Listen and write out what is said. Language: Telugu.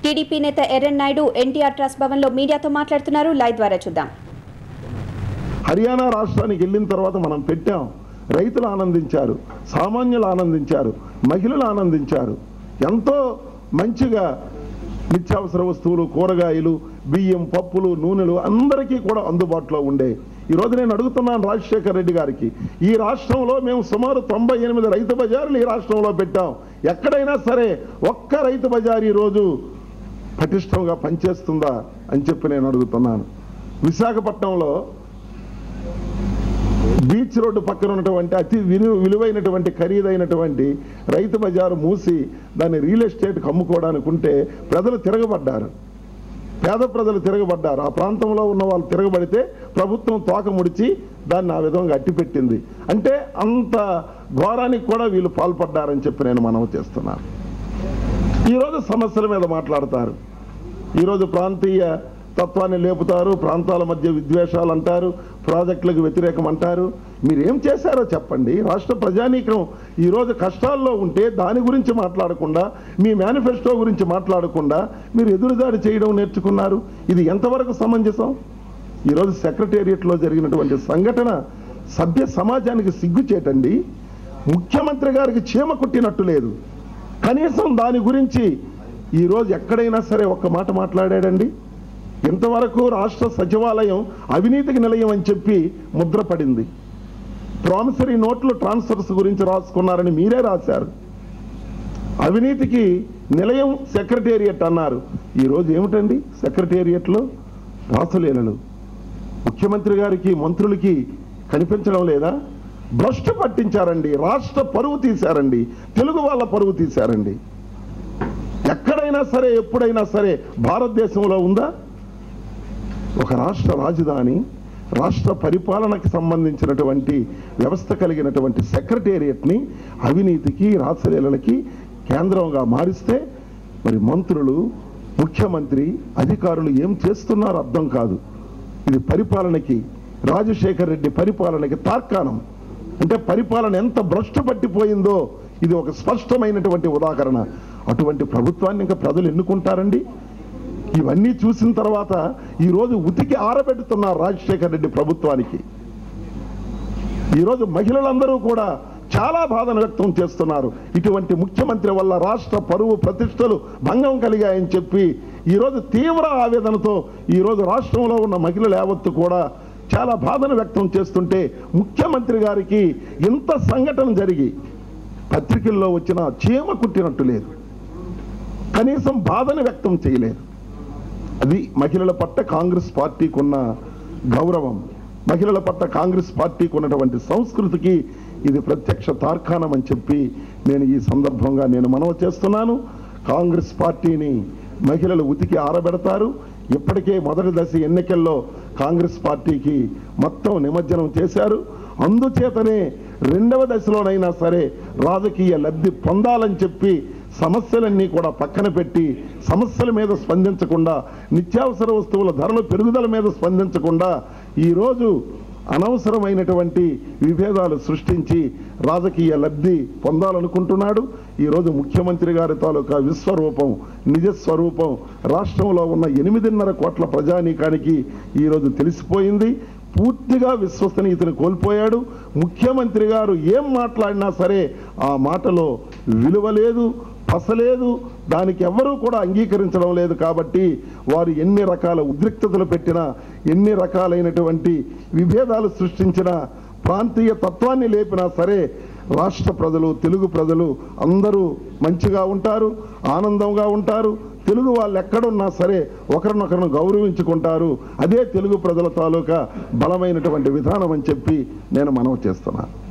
టీడీపీ నేత ఎర్రన్ నాయుడు ఎన్టీఆర్ ట్రస్ట్ భవన్లో మీడియాతో మాట్లాడుతున్నారు లైవ్ ద్వారా చూద్దాం హర్యానా రాష్ట్రానికి వెళ్ళిన తర్వాత మనం పెట్టాం రైతులు ఆనందించారు సామాన్యులు ఆనందించారు మహిళలు ఆనందించారు ఎంతో మంచిగా నిత్యావసర వస్తువులు కూరగాయలు బియ్యం పప్పులు నూనెలు అందరికీ కూడా అందుబాటులో ఉండే ఈరోజు నేను అడుగుతున్నాను రాజశేఖర్ రెడ్డి గారికి ఈ రాష్ట్రంలో మేము సుమారు తొంభై ఎనిమిది రైతు బజార్లు ఈ రాష్ట్రంలో పెట్టాం ఎక్కడైనా సరే ఒక్క రైతు బజార్ ఈరోజు పటిష్టంగా పనిచేస్తుందా అని చెప్పి నేను అడుగుతున్నాను విశాఖపట్నంలో బీచ్ రోడ్డు పక్కన ఉన్నటువంటి అతి విలు విలువైనటువంటి ఖరీదైనటువంటి రైతు బజారు మూసి దాన్ని రియల్ ఎస్టేట్కి అమ్ముకోవడానికి ఉంటే ప్రజలు తిరగబడ్డారు పేద ప్రజలు తిరగబడ్డారు ఆ ప్రాంతంలో ఉన్న వాళ్ళు తిరగబడితే ప్రభుత్వం తోక ముడిచి దాన్ని ఆ విధంగా అట్టిపెట్టింది అంటే అంత ఘోరానికి కూడా వీళ్ళు పాల్పడ్డారని చెప్పి నేను మనవి చేస్తున్నాను ఈరోజు సమస్యల మీద మాట్లాడతారు ఈరోజు ప్రాంతీయ తత్వాన్ని లేపుతారు ప్రాంతాల మధ్య విద్వేషాలు అంటారు ప్రాజెక్టులకు వ్యతిరేకం అంటారు మీరు ఏం చేశారో చెప్పండి రాష్ట్ర ప్రజానీకం ఈరోజు కష్టాల్లో ఉంటే దాని గురించి మాట్లాడకుండా మీ మేనిఫెస్టో గురించి మాట్లాడకుండా మీరు ఎదురుదాడి చేయడం నేర్చుకున్నారు ఇది ఎంతవరకు సమంజసం ఈరోజు సెక్రటేరియట్లో జరిగినటువంటి సంఘటన సభ్య సమాజానికి సిగ్గుచేటండి ముఖ్యమంత్రి గారికి చీమ కుట్టినట్టు లేదు కనీసం దాని గురించి ఈరోజు ఎక్కడైనా సరే ఒక్క మాట మాట్లాడాడండి ఇంతవరకు రాష్ట్ర సచివాలయం అవినీతికి నిలయం అని చెప్పి ముద్రపడింది ప్రామిసరీ నోట్లు ట్రాన్స్ఫర్స్ గురించి రాసుకున్నారని మీరే రాశారు అవినీతికి నిలయం సెక్రటేరియట్ అన్నారు ఈరోజు ఏమిటండి సెక్రటేరియట్లో రాసులీలలు ముఖ్యమంత్రి గారికి మంత్రులకి కనిపించడం లేదా భ్రష్టు పట్టించారండి రాష్ట్ర పరువు తీశారండి తెలుగు వాళ్ళ పరువు తీశారండి ఎక్కడైనా సరే ఎప్పుడైనా సరే భారతదేశంలో ఉందా ఒక రాష్ట్ర రాజధాని రాష్ట్ర పరిపాలనకి సంబంధించినటువంటి వ్యవస్థ కలిగినటువంటి సెక్రటేరియట్ని అవినీతికి రాసలీలలకి కేంద్రంగా మారిస్తే మరి మంత్రులు ముఖ్యమంత్రి అధికారులు ఏం చేస్తున్నారో అర్థం కాదు ఇది పరిపాలనకి రాజశేఖర్ రెడ్డి పరిపాలనకి తార్కాణం అంటే పరిపాలన ఎంత భ్రష్టు పట్టిపోయిందో ఇది ఒక స్పష్టమైనటువంటి ఉదాహరణ అటువంటి ప్రభుత్వాన్ని ఇంకా ప్రజలు ఎన్నుకుంటారండి ఇవన్నీ చూసిన తర్వాత ఈరోజు ఉతికి ఆరబెడుతున్నారు రాజశేఖర్ రెడ్డి ప్రభుత్వానికి ఈరోజు మహిళలందరూ కూడా చాలా బాధను వ్యక్తం చేస్తున్నారు ఇటువంటి ముఖ్యమంత్రి వల్ల రాష్ట్ర పరువు ప్రతిష్టలు భంగం కలిగాయని చెప్పి ఈరోజు తీవ్ర ఆవేదనతో ఈరోజు రాష్ట్రంలో ఉన్న మహిళలు యావత్తు కూడా చాలా బాధను వ్యక్తం చేస్తుంటే ముఖ్యమంత్రి గారికి ఇంత సంఘటన జరిగి పత్రికల్లో వచ్చిన చీమ కుట్టినట్టు లేదు కనీసం బాధను వ్యక్తం చేయలేదు అది మహిళల పట్ల కాంగ్రెస్ పార్టీకి ఉన్న గౌరవం మహిళల పట్ల కాంగ్రెస్ పార్టీకి ఉన్నటువంటి సంస్కృతికి ఇది ప్రత్యక్ష తార్కాణం అని చెప్పి నేను ఈ సందర్భంగా నేను మనవి చేస్తున్నాను కాంగ్రెస్ పార్టీని మహిళలు ఉతికి ఆరబెడతారు ఇప్పటికే మొదటి దశ ఎన్నికల్లో కాంగ్రెస్ పార్టీకి మొత్తం నిమజ్జనం చేశారు అందుచేతనే రెండవ దశలోనైనా సరే రాజకీయ లబ్ధి పొందాలని చెప్పి సమస్యలన్నీ కూడా పక్కన పెట్టి సమస్యల మీద స్పందించకుండా నిత్యావసర వస్తువుల ధరల పెరుగుదల మీద స్పందించకుండా ఈరోజు అనవసరమైనటువంటి విభేదాలు సృష్టించి రాజకీయ లబ్ధి పొందాలనుకుంటున్నాడు ఈరోజు ముఖ్యమంత్రి గారి తాలూకా విశ్వరూపం నిజస్వరూపం రాష్ట్రంలో ఉన్న ఎనిమిదిన్నర కోట్ల ప్రజానీకానికి ఈరోజు తెలిసిపోయింది పూర్తిగా విశ్వసనీయతను కోల్పోయాడు ముఖ్యమంత్రి గారు ఏం మాట్లాడినా సరే ఆ మాటలో విలువ లేదు పసలేదు దానికి ఎవ్వరూ కూడా అంగీకరించడం లేదు కాబట్టి వారు ఎన్ని రకాల ఉద్రిక్తతలు పెట్టినా ఎన్ని రకాలైనటువంటి విభేదాలు సృష్టించినా ప్రాంతీయ తత్వాన్ని లేపినా సరే రాష్ట్ర ప్రజలు తెలుగు ప్రజలు అందరూ మంచిగా ఉంటారు ఆనందంగా ఉంటారు తెలుగు వాళ్ళు ఎక్కడున్నా సరే ఒకరినొకరిని గౌరవించుకుంటారు అదే తెలుగు ప్రజల తాలూకా బలమైనటువంటి విధానం అని చెప్పి నేను మనవి చేస్తున్నాను